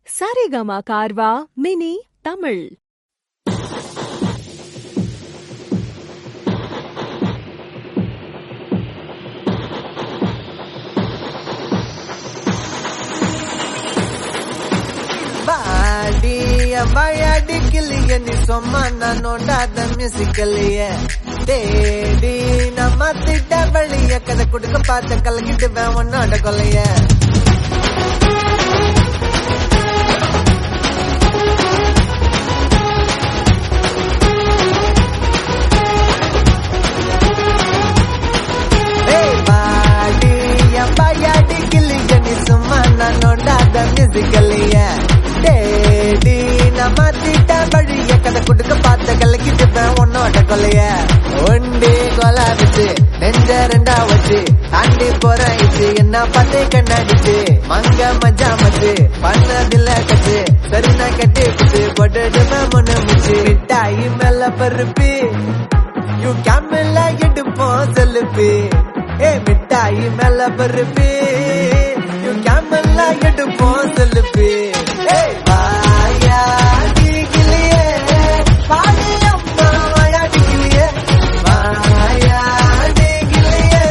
Saregama Carvaan mini Tamil ಬಾಡಿ ಬಾಯಾಡಿ ಕಿಲಿಗೆ ನೀ ಸೊಮ್ಮ ನಾನೊಂಡಾದ ಮ್ಯೂಸಿಕಲ್ಲಿಯ தேடி நம்ம திட்ட வழிய கதை கொடுக்க பார்த்த கலக்கிட்டு உன்னோட கொலைய ஏய் பாடி எம்பாயாடி கிளிய நீ சும்மா நான் நோண்டாத மியூசிக்கல்லைய தேடி நம்ம திட்ட வழிய கதை கொடுக்க பார்த்த கலக்கிட்டு உன்னோட கொலைய ஒண்டி கொலா வச்சு நெஞ்ச ரெண்டா வச்சு தாண்டி போறாயிச்சு என்ன பார்த்து கண்ணாடிச்சு மங்க மஜா மச்சு பண்ணதில்ல கச்சு சரி நான் கட்டி பிடிச்சு போட்டுடுமே முன்னு முச்சு மிட்டாயி மேல பருப்பி யூ கேமலா எடுப்போம் செலுப்பி ஏ மிட்டாயி மேல பருப்பி யூ கேமலா எடுப்போம் செலுப்பி ஏ வாயா கிளியே பாடி அம்மா வாயா கிளியே வாயா கிளியே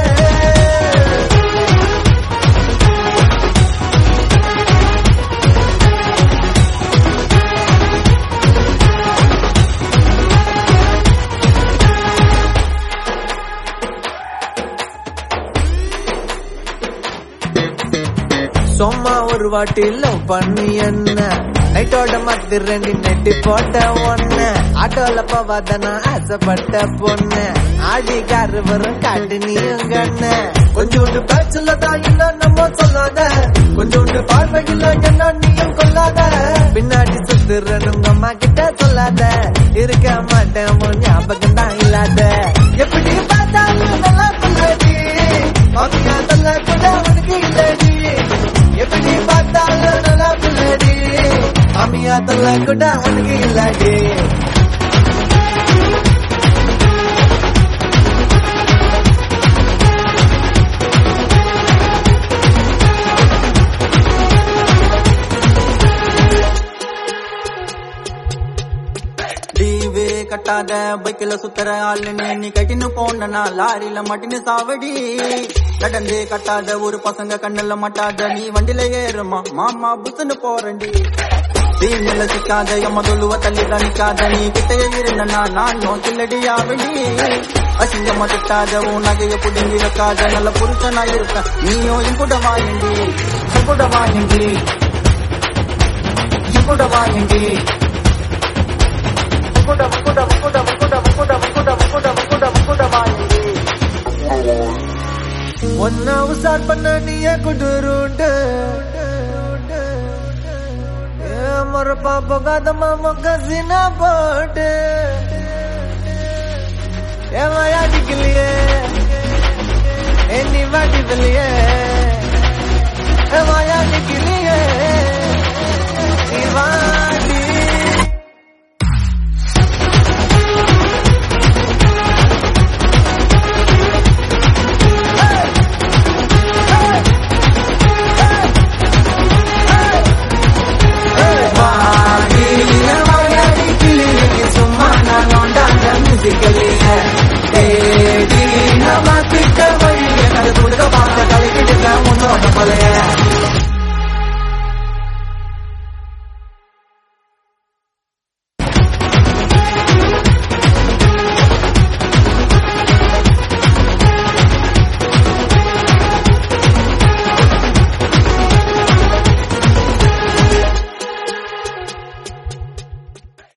சும்மா ஒரு வாட்டி லவ் பண்ணி என்ன நைட்டோட மத்து ரெண்டு நெட்டி போட்ட ஒண்ணு ஆட்டோல போவாத நான் ஆசைப்பட்ட பொண்ணு ஆடி காரு வரும் காட்டு நீயும் கண்ணு கொஞ்சோண்டு பேச்சுல தான் என்ன நம்ம சொல்லாத கொஞ்சோண்டு பார்வையில் என்ன நீயும் கொல்லாத பின்னாடி சுத்துறன்னு உங்க அம்மா கிட்ட சொல்லாத இருக்க மாட்டேன் உன் ஞாபகம் தான் இல்லாத எப்படி பார்த்தாலும் நல்லா சொல்லடி மாமியா தங்க கூட உனக்கு இல்லடி எப்படி பார்த்தாலும் நல்லா சொல்லடி மாமியா தங்க கூட உனக்கு இல்லடி லீவே கட்டாத பைக்கில சுத்துற ஆளுன்னு நீ கட்டின்னு போனா லாரில மாட்டின்னு சாவடி நடந்தே கட்டாத ஒரு பசங்க கண்ணுல மாட்டாத நீ வண்டில ஏறுமா மாமா புத்துன்னு போறண்டி தீமில சிக்காத எம்ம தொழுவ தள்ளிதான் நிக்காத நீ கிட்டைய இருந்தனா நான் நோக்கில்லடி ஆவடி அசிங்கமா திட்டாத உன் நகைய புடுங்கி வைக்காத நல்ல புருஷனா இருக்க நீயும் என் கூட வாயண்டி என் கூட வாயண்டி என் கூட வாயண்டி முக்குட முக்குட முக்குட முக்குட முக்குட முக்குட முக்குட முக்குட முக்குட வாயண்டி ஒன்னா உசார் பண்ண நீய குடுருண்டு மொரப்பா போகாதம்மா மொக்க சினா போட்டு ஏமாயா அடிக்கலையே என்னி வாட்டி வெளியே ஏமாயா அடிக்கலையே